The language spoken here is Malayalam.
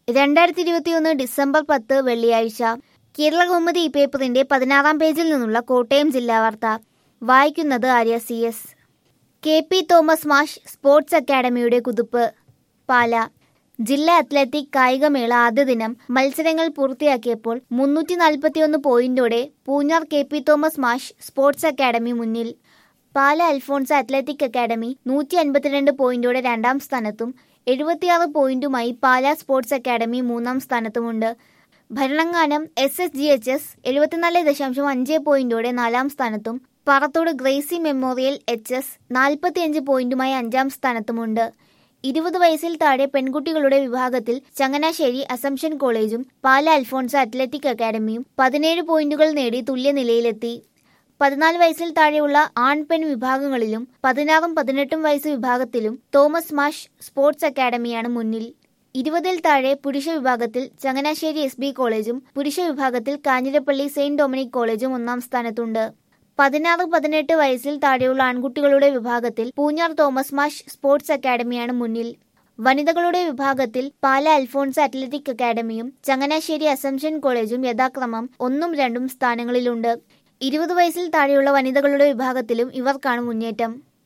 രണ്ടായിരത്തി ഇരുപത്തിയൊന്ന് ഡിസംബർ പത്ത് വെള്ളിയാഴ്ച കേരള കൗമുദി ഈ പേപ്പറിന്റെ പതിനാറാം പേജിൽ നിന്നുള്ള കോട്ടയം ജില്ലാ വാർത്ത വായിക്കുന്നത് Arya C S K P Thomas Mash sports അക്കാദമിയുടെ കുതിപ്പ് പാല ജില്ലാ അത്ലറ്റിക് കായികമേള ആദ്യ ദിനം മത്സരങ്ങൾ പൂർത്തിയാക്കിയപ്പോൾ മുന്നൂറ്റി നാൽപ്പത്തിയൊന്ന് പോയിന്റോടെ Poonjar K P Thomas Mash sports academy മുന്നിൽ പാല അൽഫോൺസ് അത്ലറ്റിക് അക്കാദമി നൂറ്റി അൻപത്തിരണ്ട് പോയിന്റോടെ രണ്ടാം സ്ഥാനത്തും എഴുപത്തിയാറ് പോയിന്റുമായി പാല സ്പോർട്സ് അക്കാദമി മൂന്നാം സ്ഥാനത്തുമുണ്ട് Bharananganam S S G H S എഴുപത്തിനാല് ദശാംശം അഞ്ച് പോയിന്റോടെ നാലാം സ്ഥാനത്തും Parathode Gracy memorial H S നാൽപ്പത്തിയഞ്ച് പോയിന്റുമായി അഞ്ചാം സ്ഥാനത്തുമുണ്ട് ഇരുപത് വയസ്സിൽ താഴെ പെൺകുട്ടികളുടെ വിഭാഗത്തിൽ ചങ്ങനാശ്ശേരി അസംഷൻ കോളേജും പാല അൽഫോൺസ് അത്ലറ്റിക് അക്കാദമിയും പതിനേഴ് പോയിന്റുകൾ നേടി തുല്യനിലയിലെത്തി പതിനാല് വയസ്സിൽ താഴെയുള്ള ആൺ പെൺ വിഭാഗങ്ങളിലും പതിനാറും പതിനെട്ടും വയസ്സ് വിഭാഗത്തിലും തോമസ് മാഷ് സ്പോർട്സ് അക്കാദമിയാണ് മുന്നിൽ ഇരുപതിൽ താഴെ പുരുഷ വിഭാഗത്തിൽ ചങ്ങനാശ്ശേരി എസ് ബി കോളേജും പുരുഷ വിഭാഗത്തിൽ കാഞ്ഞിരപ്പള്ളി സെയിന്റ് ഡൊമിനിക് കോളേജും ഒന്നാം സ്ഥാനത്തുണ്ട് പതിനാറ് പതിനെട്ട് വയസ്സിൽ താഴെയുള്ള ആൺകുട്ടികളുടെ വിഭാഗത്തിൽ പൂഞ്ഞാർ തോമസ് മാഷ് സ്പോർട്സ് അക്കാദമിയാണ് മുന്നിൽ വനിതകളുടെ വിഭാഗത്തിൽ പാല അൽഫോൺസ് അത്ലറ്റിക് അക്കാദമിയും ചങ്ങനാശ്ശേരി അസംഷൻ കോളേജും യഥാക്രമം ഒന്നും രണ്ടും സ്ഥാനങ്ങളിലുണ്ട് ഇരുപത് വയസ്സിൽ താഴെയുള്ള വനിതകളുടെ വിഭാഗത്തിലും ഇവർക്കാണ് മുന്നേറ്റം